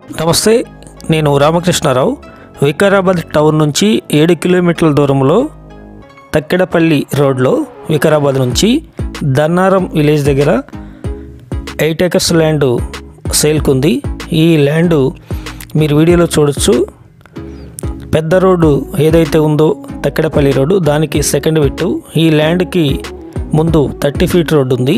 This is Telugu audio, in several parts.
నమస్తే నేను రామకృష్ణారావు వికారాబాద్ టౌన్ నుంచి ఏడు కిలోమీటర్ల దూరంలో తక్కెడపల్లి రోడ్లో వికారాబాద్ నుంచి దన్నారం విలేజ్ దగ్గర ఎయిట్ ఏకర్స్ ల్యాండ్ సేల్కి ఉంది ఈ ల్యాండ్ మీరు వీడియోలో చూడొచ్చు పెద్ద రోడ్డు ఏదైతే ఉందో తక్కెడపల్లి రోడ్డు దానికి సెకండ్ విట్టు ఈ ల్యాండ్కి ముందు థర్టీ ఫీట్ రోడ్డు ఉంది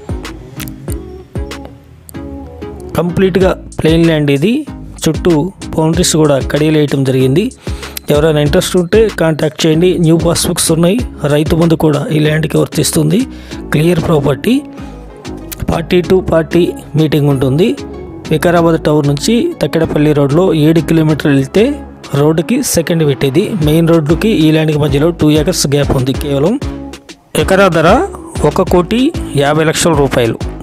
కంప్లీట్గా ప్లెయిన్ ల్యాండ్ ఇది చుట్టూ బౌండరీస్ కూడా కడియలేయటం జరిగింది ఎవరైనా ఇంట్రెస్ట్ ఉంటే కాంటాక్ట్ చేయండి న్యూ పాస్బుక్స్ ఉన్నాయి రైతు ముందు కూడా ఈ ల్యాండ్కి వర్తిస్తుంది clear property party to party meeting ఉంటుంది వికారాబాద్ టౌన్ నుంచి తక్కెడపల్లి రోడ్లో ఏడు కిలోమీటర్లు వెళ్తే రోడ్డుకి సెకండ్ పెట్టేది మెయిన్ రోడ్డుకి ఈ ల్యాండ్కి మధ్యలో టూ ఏకర్స్ గ్యాప్ ఉంది కేవలం ఎకరా ధర ఒక కోటి యాభై లక్షల రూపాయలు